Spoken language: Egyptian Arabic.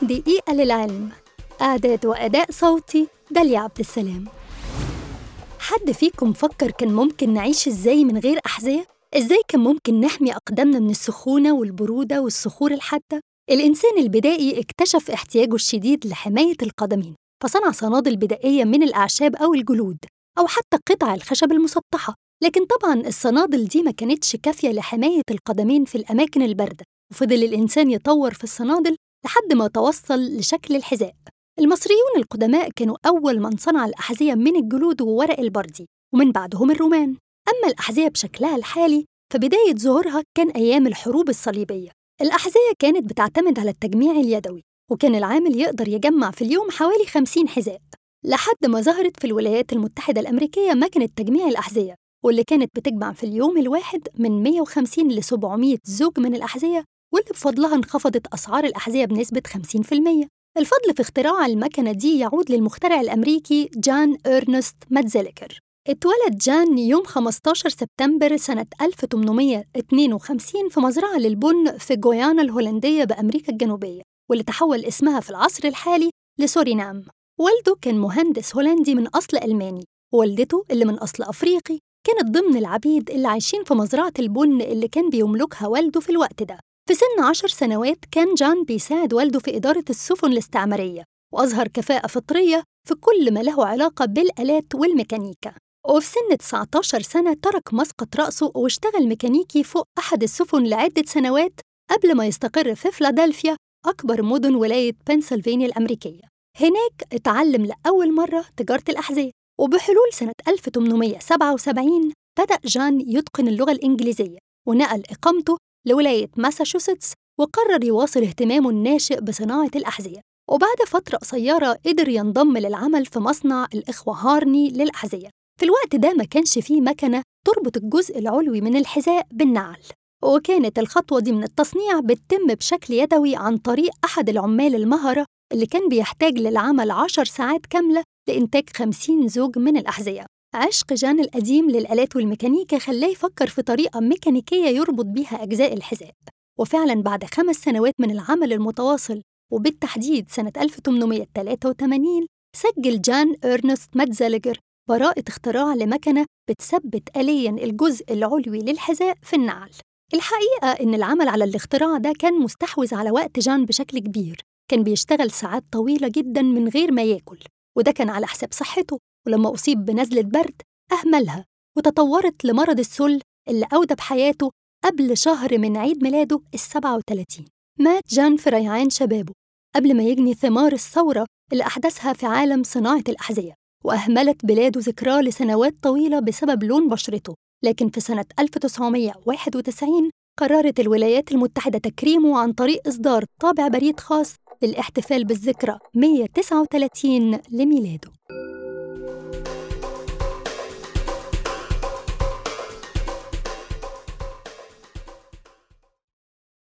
دقيقة للعلم إعداد وأداء صوتي داليا عبد السلام حد فيكم فكر كان ممكن نعيش إزاي من غير أحذية؟ إزاي كان ممكن نحمي أقدامنا من السخونة والبرودة والصخور الحادة؟ الإنسان البدائي اكتشف احتياجه الشديد لحماية القدمين فصنع صنادل بدائية من الأعشاب أو الجلود أو حتى قطع الخشب المسطحة لكن طبعا الصنادل دي ما كانتش كافية لحماية القدمين في الأماكن الباردة وفضل الإنسان يطور في الصنادل لحد ما توصل لشكل الحذاء المصريون القدماء كانوا أول من صنع الأحذية من الجلود وورق البردي ومن بعدهم الرومان أما الأحذية بشكلها الحالي فبداية ظهورها كان أيام الحروب الصليبية الأحذية كانت بتعتمد على التجميع اليدوي وكان العامل يقدر يجمع في اليوم حوالي 50 حذاء لحد ما ظهرت في الولايات المتحدة الأمريكية مكنة تجميع الأحذية واللي كانت بتجمع في اليوم الواحد من 150 ل 700 زوج من الأحذية واللي بفضلها انخفضت أسعار الأحذية بنسبة 50% الفضل في اختراع المكنة دي يعود للمخترع الأمريكي جان إرنست ماتزيليكر اتولد جان يوم 15 سبتمبر سنة 1852 في مزرعة للبن في جويانا الهولندية بأمريكا الجنوبية واللي تحول اسمها في العصر الحالي لسورينام والده كان مهندس هولندي من أصل ألماني ووالدته اللي من أصل أفريقي كانت ضمن العبيد اللي عايشين في مزرعة البن اللي كان بيملكها والده في الوقت ده في سن عشر سنوات كان جان بيساعد والده في إدارة السفن الاستعمارية وأظهر كفاءة فطرية في كل ما له علاقة بالآلات والميكانيكا وفي سن 19 سنة ترك مسقط رأسه واشتغل ميكانيكي فوق أحد السفن لعدة سنوات قبل ما يستقر في فلادلفيا أكبر مدن ولاية بنسلفانيا الأمريكية هناك اتعلم لأول مرة تجارة الأحذية وبحلول سنة 1877 بدأ جان يتقن اللغة الإنجليزية ونقل إقامته لولاية ماساتشوستس وقرر يواصل اهتمامه الناشئ بصناعة الأحذية وبعد فترة قصيرة قدر ينضم للعمل في مصنع الإخوة هارني للأحذية في الوقت ده ما كانش فيه مكنة تربط الجزء العلوي من الحذاء بالنعل وكانت الخطوة دي من التصنيع بتتم بشكل يدوي عن طريق أحد العمال المهرة اللي كان بيحتاج للعمل عشر ساعات كاملة لإنتاج 50 زوج من الأحذية عشق جان القديم للآلات والميكانيكا خلاه يفكر في طريقة ميكانيكية يربط بيها أجزاء الحذاء وفعلا بعد خمس سنوات من العمل المتواصل وبالتحديد سنة 1883 سجل جان إرنست ماتزاليجر براءة اختراع لمكنة بتثبت آلياً الجزء العلوي للحذاء في النعل الحقيقة إن العمل على الاختراع ده كان مستحوذ على وقت جان بشكل كبير كان بيشتغل ساعات طويلة جدا من غير ما ياكل وده كان على حساب صحته ولما أصيب بنزلة برد أهملها وتطورت لمرض السل اللي أودى بحياته قبل شهر من عيد ميلاده السبعة وتلاتين مات جان في ريعان شبابه قبل ما يجني ثمار الثورة اللي أحدثها في عالم صناعة الأحذية وأهملت بلاده ذكراه لسنوات طويلة بسبب لون بشرته لكن في سنة 1991 قررت الولايات المتحدة تكريمه عن طريق إصدار طابع بريد خاص للاحتفال بالذكرى 139 لميلاده